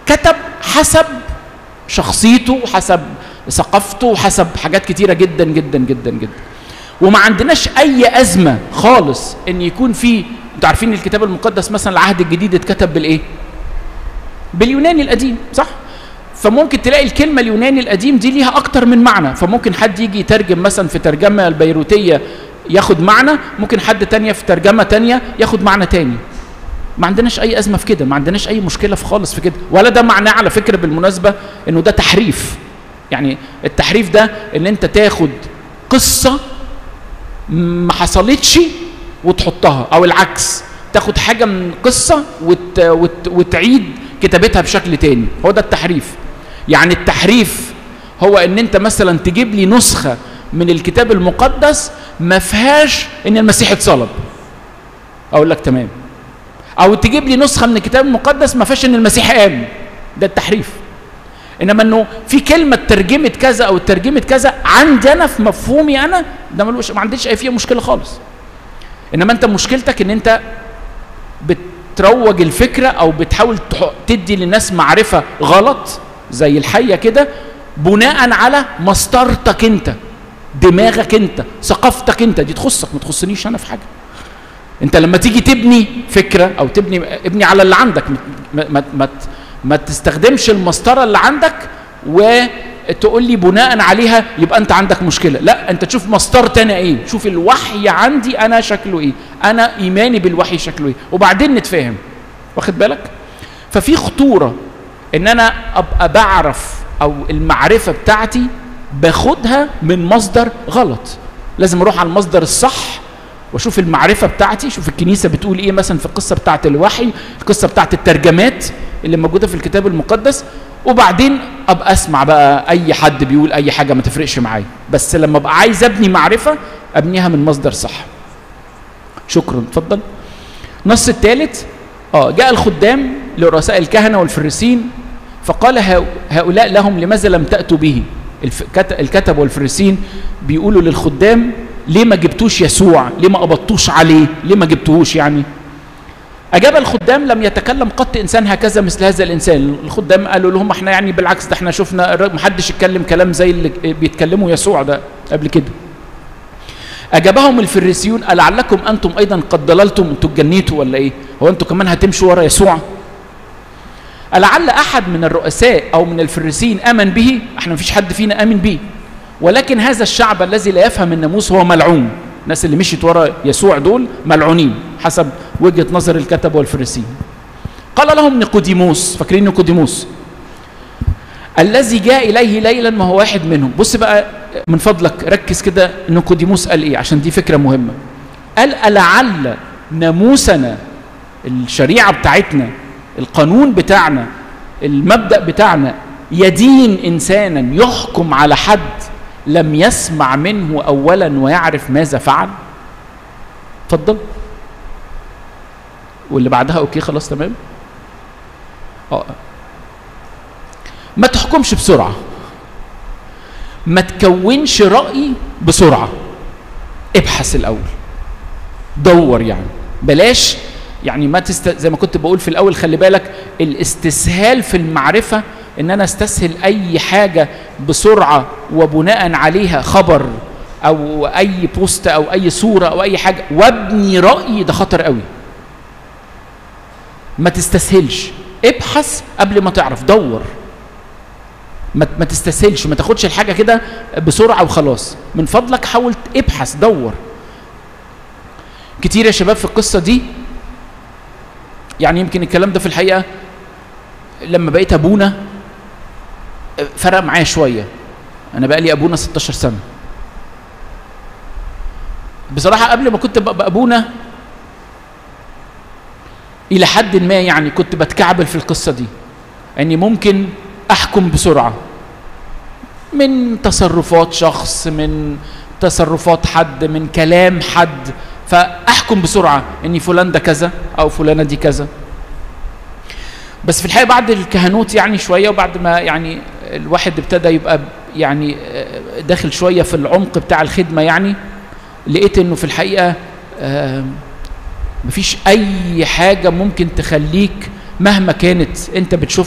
كتب حسب شخصيته حسب ثقافته حسب حاجات كتيره جدا جدا جدا جدا وما عندناش اي ازمه خالص ان يكون في انتوا عارفين الكتاب المقدس مثلا العهد الجديد اتكتب بالايه باليوناني القديم صح فممكن تلاقي الكلمه اليوناني القديم دي ليها اكتر من معنى فممكن حد يجي يترجم مثلا في ترجمه البيروتيه ياخد معنى ممكن حد تانية في ترجمه تانية ياخد معنى تاني ما عندناش اي ازمه في كده ما عندناش اي مشكله في خالص في كده ولا ده معناه على فكره بالمناسبه انه ده تحريف يعني التحريف ده ان انت تاخد قصه ما حصلتش وتحطها او العكس تاخد حاجه من قصه وت... وت... وتعيد كتابتها بشكل تاني هو ده التحريف يعني التحريف هو ان انت مثلا تجيب لي نسخه من الكتاب المقدس ما فيهاش ان المسيح اتصلب اقول لك تمام او تجيب لي نسخه من الكتاب المقدس ما فيهاش ان المسيح قام ده التحريف انما انه في كلمه ترجمت كذا او ترجمت كذا عندي انا في مفهومي انا ده ملوش ما عنديش اي فيها مشكله خالص انما انت مشكلتك ان انت بتروج الفكره او بتحاول تدي للناس معرفه غلط زي الحيه كده بناء على مسطرتك انت دماغك انت ثقافتك انت دي تخصك ما تخصنيش انا في حاجه انت لما تيجي تبني فكره او تبني ابني على اللي عندك ما, ما, ما, ما تستخدمش المسطره اللي عندك وتقول لي بناء عليها يبقى انت عندك مشكله لا انت تشوف مسطرتي انا ايه شوف الوحي عندي انا شكله ايه انا ايماني بالوحي شكله ايه وبعدين نتفاهم واخد بالك ففي خطوره ان انا ابقى بعرف او المعرفه بتاعتي باخدها من مصدر غلط لازم اروح على المصدر الصح واشوف المعرفه بتاعتي شوف الكنيسه بتقول ايه مثلا في القصه بتاعه الوحي القصه بتاعه الترجمات اللي موجوده في الكتاب المقدس وبعدين ابقى اسمع بقى اي حد بيقول اي حاجه ما تفرقش معايا بس لما ابقى عايز ابني معرفه ابنيها من مصدر صح شكرا اتفضل النص الثالث اه جاء الخدام لرؤساء الكهنه والفريسين فقال هؤلاء لهم لماذا لم تاتوا به الكتب والفريسين بيقولوا للخدام ليه ما جبتوش يسوع ليه ما قبضتوش عليه ليه ما جبتوهوش يعني أجاب الخدام لم يتكلم قط إنسان هكذا مثل هذا الإنسان الخدام قالوا لهم احنا يعني بالعكس ده احنا شفنا محدش يتكلم كلام زي اللي بيتكلموا يسوع ده قبل كده أجابهم الفريسيون ألعلكم أنتم أيضا قد ضللتم أنتم اتجنيتوا ولا إيه هو أنتم كمان هتمشوا ورا يسوع ألعل أحد من الرؤساء أو من الفريسيين آمن به احنا مفيش حد فينا آمن به ولكن هذا الشعب الذي لا يفهم الناموس هو ملعون الناس اللي مشيت ورا يسوع دول ملعونين حسب وجهه نظر الكتب والفريسيين قال لهم نيقوديموس فاكرين نيقوديموس الذي جاء اليه ليلا ما هو واحد منهم بص بقى من فضلك ركز كده نيقوديموس قال ايه عشان دي فكره مهمه قال ألعل ناموسنا الشريعه بتاعتنا القانون بتاعنا المبدا بتاعنا يدين انسانا يحكم على حد لم يسمع منه اولا ويعرف ماذا فعل اتفضل واللي بعدها اوكي خلاص تمام اه ما تحكمش بسرعه ما تكونش راي بسرعه ابحث الاول دور يعني بلاش يعني ما تست... زي ما كنت بقول في الاول خلي بالك الاستسهال في المعرفه ان انا استسهل اي حاجه بسرعه وبناء عليها خبر او اي بوست او اي صوره او اي حاجه وابني رايي ده خطر قوي ما تستسهلش ابحث قبل ما تعرف دور ما ما تستسهلش ما تاخدش الحاجه كده بسرعه وخلاص من فضلك حاول ابحث دور كتير يا شباب في القصه دي يعني يمكن الكلام ده في الحقيقه لما بقيت ابونا فرق معايا شويه انا بقى لي ابونا 16 سنه بصراحه قبل ما كنت ببقى ابونا الى حد ما يعني كنت بتكعبل في القصه دي اني ممكن احكم بسرعه من تصرفات شخص من تصرفات حد من كلام حد فاحكم بسرعه ان فلان ده كذا او فلانه دي كذا بس في الحقيقه بعد الكهنوت يعني شويه وبعد ما يعني الواحد ابتدى يبقى يعني داخل شويه في العمق بتاع الخدمه يعني لقيت انه في الحقيقه مفيش اي حاجه ممكن تخليك مهما كانت انت بتشوف